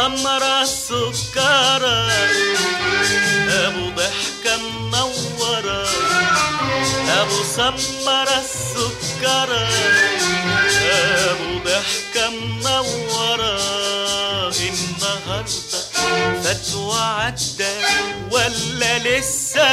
سمرة السكرة ابو ضحكة منورة ابو سمرة السكرة ابو ضحكة منورة النهاردة فات وعدى ولا لسه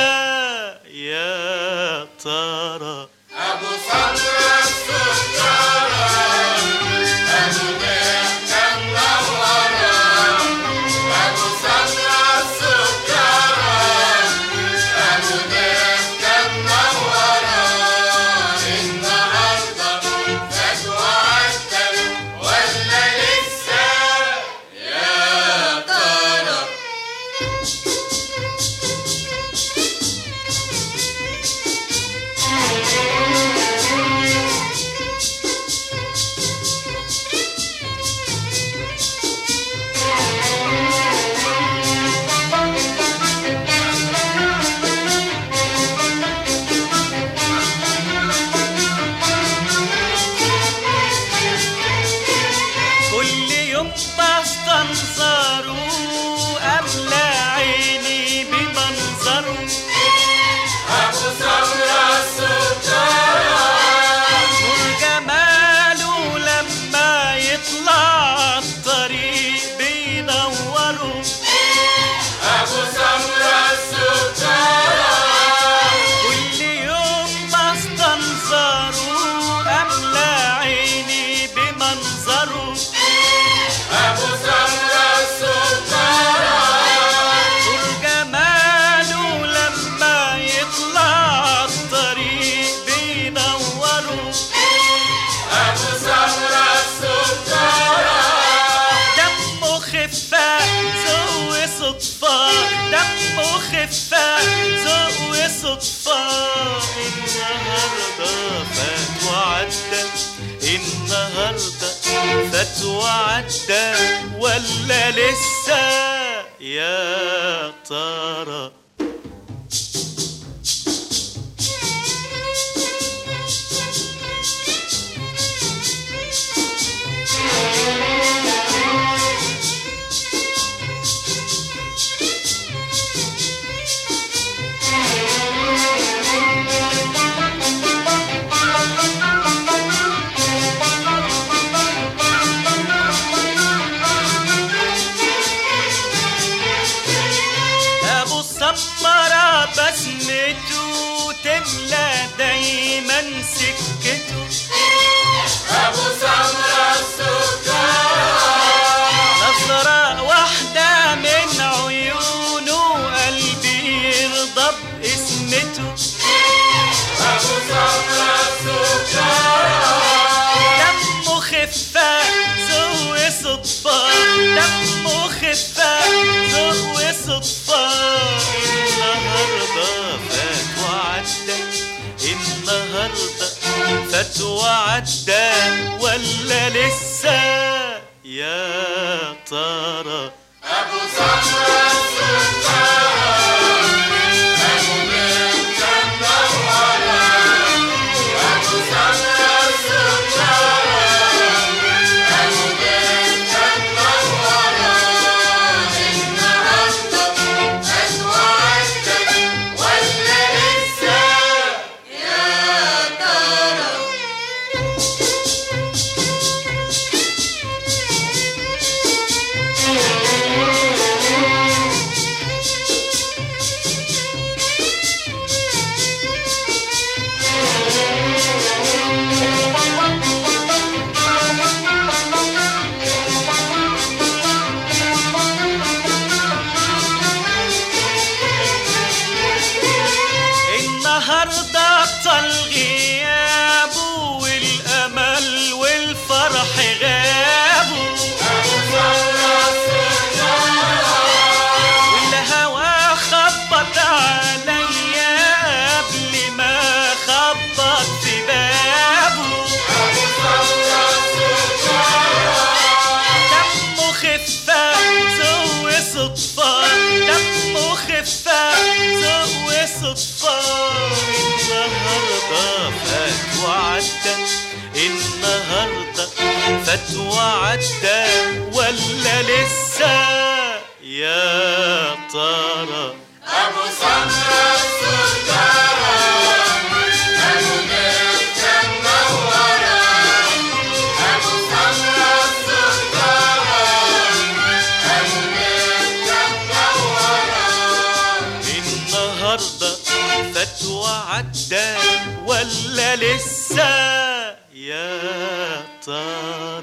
يا ترى ابو سمرة السكرة ابو ضحكة منورة ابو سمرة السكرة ابو ضحكة منورة النهارده فات وعدى ولا لسه يا ترى كل يوم بستنظره أملى عيني بمنظره ابو سمرة السكرة نور جماله لما يطلع الطريق بينوره ابو سمرة السكرة كل يوم بستنظره أملى عيني بمنظره ابو سمرة السكرة نور جماله لما يطلع الطريق بينوره ابو سمرة السكرة دمه خفة ذوق صدفة دمه خفة ذوق صدفة النهاردة فات وعدى النهاردة فات وعدى ولا لسه يا ترى ابو السمرة بسمته تملى دايما سكته ابو سمرة السكرة نظرة واحدة من عيونه قلبي يرضى باسمته ابو سمرة السكرة دمه خفة ذوق صدفة دمه خفة ذوق صدفة النهاردة فات وعدى النهاردة فات وعدى ولا لسه يا ترى ابو سمرة السكرة ابو ضحكة منورة ابو سمرة السكرة ابو ضحكة منورة النهارده فات وعدى ولا لسه يا ترى النهاردة طال غيابه والأمل والفرح غابوا والهوى خبط عليا قبل ما خبط في بابه دمه خفة ذوق صدفة دمه خفة ذوق صدفة النهاردة فات وعدى النهاردة فات وعدى ولا لسه ترى أبو سمرة السكرة أبو جبتة منورة أبو سمرة السكرة أبو جبتة منورة النهارده فات وعدى ولا لسه يا ترى